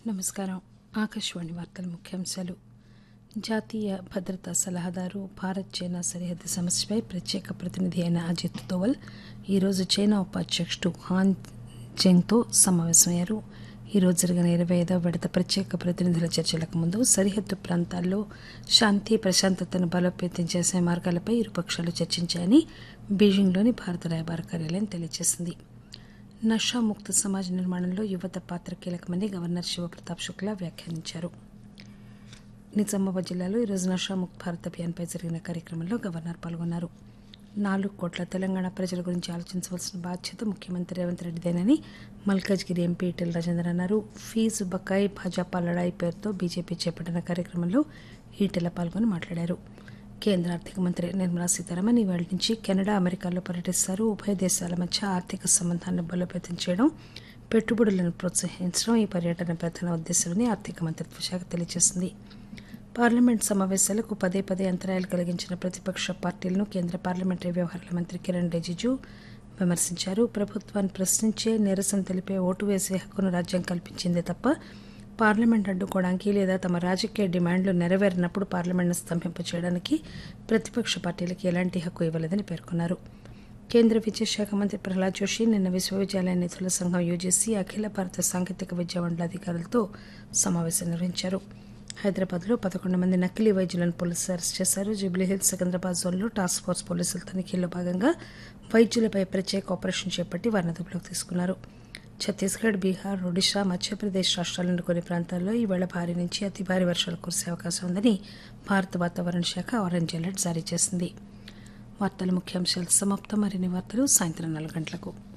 నమస్కారం ఆకాశవాణి వార్తల ముఖ్యాంశాలు జాతీయ భద్రతా సలహాదారు భారత్ చైనా సరిహద్దు సమస్యపై ప్రత్యేక ప్రతినిధి అయిన అజిత్ దోవల్ ఈరోజు చైనా ఉపాధ్యక్షుడు హాన్ జెంగ్తో సమావేశమయ్యారు ఈరోజు జరిగిన ఇరవై ఐదవ విడత ప్రత్యేక ప్రతినిధుల చర్చలకు ముందు సరిహద్దు ప్రాంతాల్లో శాంతి ప్రశాంతతను బలోపేతం చేసే మార్గాలపై ఇరుపక్షాలు చర్చించాయని బీజింగ్లోని భారత రాయబార కార్యాలయం తెలియజేసింది నషాముక్త సమాజ్ నిర్మాణంలో యువత పాత్ర కీలకమని గవర్నర్ శివప్రతాప్ శుక్లా వ్యాఖ్యానించారు నిజామాబాద్ జిల్లాలో ఈరోజు నషాముక్త్ భారత్ అభియాన్పై జరిగిన కార్యక్రమంలో గవర్నర్ పాల్గొన్నారు నాలుగు కోట్ల తెలంగాణ ప్రజల గురించి ఆలోచించవలసిన బాధ్యత ముఖ్యమంత్రి రేవంత్ రెడ్డిదేనని మల్కాజ్గిరి ఎంపీ ఈటెల రాజేందర్ అన్నారు ఫీజు బకాయి భాజపా లడాయి పేరుతో బీజేపీ చేపట్టిన కార్యక్రమంలో ఈటెల పాల్గొని మాట్లాడారు కేంద్ర ఆర్థిక మంత్రి నిర్మలా సీతారామన్ ఇవాళ నుంచి కెనడా అమెరికాలో పర్యటిస్తారు ఉభయ దేశాల మధ్య ఆర్థిక సంబంధాలను బలోపేతం చేయడం పెట్టుబడులను ప్రోత్సహించడం ఈ పర్యటన ప్రధాన ఉద్దేశమని ఆర్థిక మంత్రిత్వ శాఖ తెలియజేసింది పార్లమెంట్ సమావేశాలకు పదే పదే అంతరాయాలు కలిగించిన ప్రతిపక్ష పార్టీలను కేంద్ర పార్లమెంటరీ వ్యవహారాల మంత్రి కిరణ్ రిజిజు విమర్శించారు ప్రభుత్వాన్ని ప్రశ్నించే నిరసన తెలిపే ఓటు వేసే హక్కును రాజ్యం కల్పించిందే తప్ప పార్లమెంట్ అడ్డుకోవడానికి లేదా తమ రాజకీయ డిమాండ్లు నెరవేరినప్పుడు పార్లమెంట్ను స్తంభింపచేయడానికి ప్రతిపక్ష పార్టీలకు ఎలాంటి హక్కు ఇవ్వలేదని పేర్కొన్నారు కేంద్ర విద్యాశాఖ మంత్రి ప్రహ్లాద్ జోషి నిన్న విశ్వవిద్యాలయ నిధుల సంఘం యూజీసీ అఖిల భారత సాంకేతిక విద్యా మండలి అధికారులతో సమావేశం నిర్వహించారు హైదరాబాద్లో పదకొండు మంది నకిలీ వైద్యులను పోలీసులు అరెస్ట్ చేశారు జూబ్లీహిల్స్ సికింద్రాబాద్ జోన్లో టాస్క్ ఫోర్స్ పోలీసుల తనిఖీల్లో భాగంగా వైద్యులపై ప్రత్యేక ఆపరేషన్ చేపట్టి వారిని అదుపులోకి తీసుకున్నారు ఛత్తీస్గఢ్ బీహార్ ఒడిషా మధ్యప్రదేశ్ రాష్ట్రాల్లోని కొన్ని ప్రాంతాల్లో ఈవేళ భారీ నుంచి అతి భారీ వర్షాలు కురిసే అవకాశం ఉందని భారత వాతావరణ శాఖ ఆరెంజ్ అలర్ట్ జారీ చేసింది వార్తల ముఖ్యాంశాలు సమాప్తం మరిన్ని వార్తలు సాయంత్రం నాలుగు గంటలకు